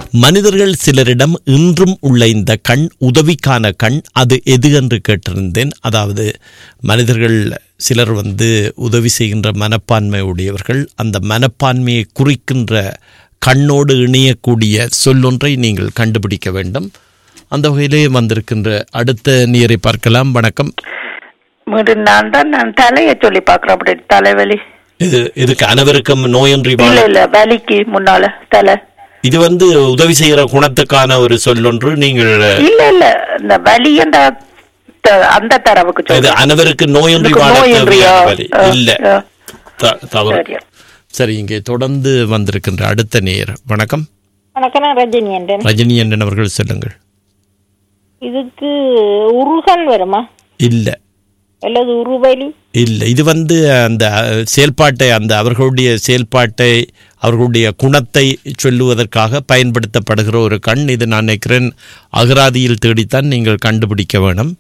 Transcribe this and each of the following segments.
மனிதர்கள் சிலரிடம் இன்றும் உள்ள இந்த கண் உதவிக்கான கண் அது எது என்று கேட்டிருந்தேன் அதாவது மனிதர்கள் சிலர் வந்து உதவி செய்கின்ற மனப்பான்மை உடையவர்கள் அந்த மனப்பான்மையை குறிக்கின்ற கண்ணோடு இணையக்கூடிய சொல்லொன்றை நீங்கள் கண்டுபிடிக்க வேண்டும் அந்த வகையிலே வந்திருக்கின்ற அடுத்த நீரை பார்க்கலாம் வணக்கம் மீண்டும் நான் தான் நான் தலைய சொல்லி பாக்குறேன் அப்படி தலைவலி இது இதுக்கு அனைவருக்கும் நோயொன்றி வாழ இல்ல இல்ல வலிக்கு முன்னால தலை இது வந்து உதவி செய்கிற குணத்துக்கான ஒரு சொல்லொன்று நீங்கள் இல்ல இல்ல இந்த வலி அந்த த- அந்த தரவுக்கு இது சொல்றேன் அனைவருக்கு நோயொன்றி இதுக்கு வாழ நோயொன்றியா? தேவையான வழி ஆ, இல்ல ஆ. த- தவறு சரி. சரி இங்கே தொடர்ந்து வந்திருக்கின்ற அடுத்த நேர் வணக்கம் வணக்கம் நான் ரஜினி என்றேன் ரஜினி அண்ணன் அவர்கள் சொல்லுங்கள் இதுக்கு உருகன் வருமா இல்ல அல்லது உருவலி இல்ல இது வந்து அந்த அஹ், செயல்பாட்டை அந்த அவர்களுடைய செயல்பாட்டை அவர்களுடைய குணத்தை சொல்லுவதற்காக பயன்படுத்தப்படுகிற ஒரு கண் இது நான் நினைக்கிறேன் அகராதியில் தேடித்தான் நீங்கள் கண்டுபிடிக்க வேணும்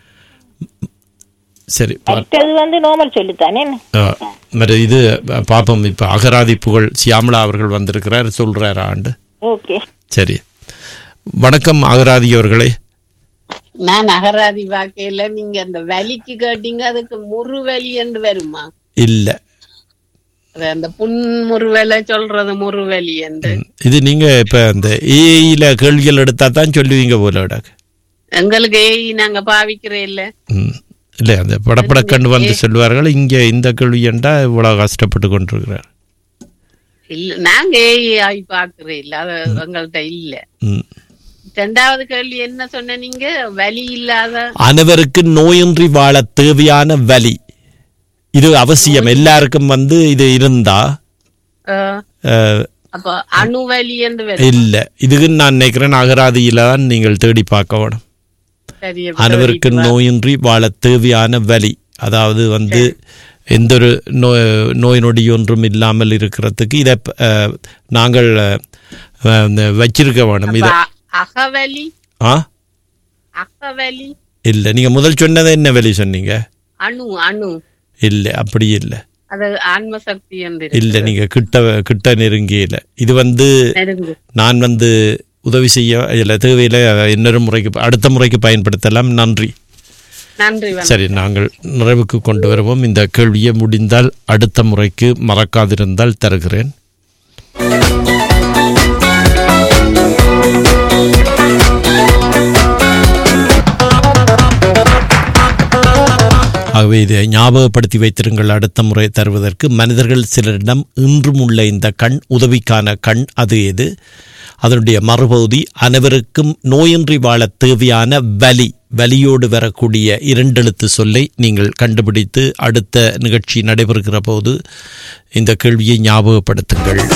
சரி பார்- மற்றது வந்து நோமல் சொல்லித்தானே ஆ, மற்ற இது அஹ், பாப்போம் இப்போ அகராதி புகழ் சியாமலா அவர்கள் வந்திருக்கிறார் சொல்றார் ஆண்டு ஓகே சரி வணக்கம் அகராதி அவர்களே நான் அகராதி வாக்கையில நீங்க அந்த வலிக்கு கேட்டீங்க அதுக்கு முறுவலி என்று வருமா இல்ல அது அந்த புன் முறுவலை சொல்றது முறுவலி என்று இது நீங்க இப்ப இந்த ஏஐல கேள்விகள் எடுத்தா தான் சொல்லுவீங்க போல விடாக்கு எங்களுக்கு ஏய் நாங்க பாவிக்கிறே இல்ல ம். இல்ல அந்த படப்படக்கண்டு வந்து சொல்வார்கள் இங்க இந்த கேள்வி என்றா இவ்வளவு கஷ்டப்பட்டு கொண்டிருக்கிறார் இல்ல நாங்க ஏய் ஆகி பாக்குறே இல்ல அது எங்கள்கிட்ட இல்ல ம். ரெண்டாவது கேள்வி என்ன சொன்ன நீங்க வலி இல்லாத அனைவருக்கு நோயின்றி வாழ தேவையான வலி இது அவசியம் எல்லாருக்கும் வந்து இது இருந்தா அஹ், அஹ், அப்ப அணுவலி என்று வரும் இல்ல இதுக்கு நான் நினைக்கிறேன் அகராதியில தான் நீங்கள் தேடி பார்க்க வேணும் சரி அனைவருக்கு நோயின்றி வாழ தேவையான வலி அதாவது வந்து எந்த ஒரு நோய் நோய் நொடி ஒன்றும் இல்லாமல் இருக்கிறதுக்கு இதை அஹ், நாங்கள் அஹ், இந்த வச்சிருக்க வேணும் இதை அப்ப அகவலி ஆ அகவலி இல்லை நீங்கள் முதல் சொன்னதை என்ன வலி சொன்னீங்க அணு அணு இல்லை அப்படி இல்லை அது ஆன்ம சக்தி என்று இல்லை நீங்கள் கிட்ட கிட்ட நெருங்கியில இது வந்து நெருங்கு நான் வந்து உதவி செய்ய இல்லை தேவையில்லை இன்னொரு முறைக்கு அடுத்த முறைக்கு பயன்படுத்தலாம் நன்றி நன்றி வணக்கம். சரி நாங்கள் நிறைவுக்கு கொண்டு வருவோம் இந்த கேள்வியை முடிந்தால் அடுத்த முறைக்கு மறக்காதிருந்தால் தருகிறேன் ஆகவே இதை ஞாபகப்படுத்தி வைத்திருங்கள் அடுத்த முறை தருவதற்கு மனிதர்கள் சிலரிடம் இன்றும் உள்ள இந்த கண் உதவிக்கான கண் அது எது அதனுடைய மறுபகுதி அனைவருக்கும் நோயின்றி வாழ தேவையான வலி வலியோடு வரக்கூடிய இரண்டெழுத்து சொல்லை நீங்கள் கண்டுபிடித்து அடுத்த நிகழ்ச்சி நடைபெறுகிற போது இந்த கேள்வியை ஞாபகப்படுத்துங்கள்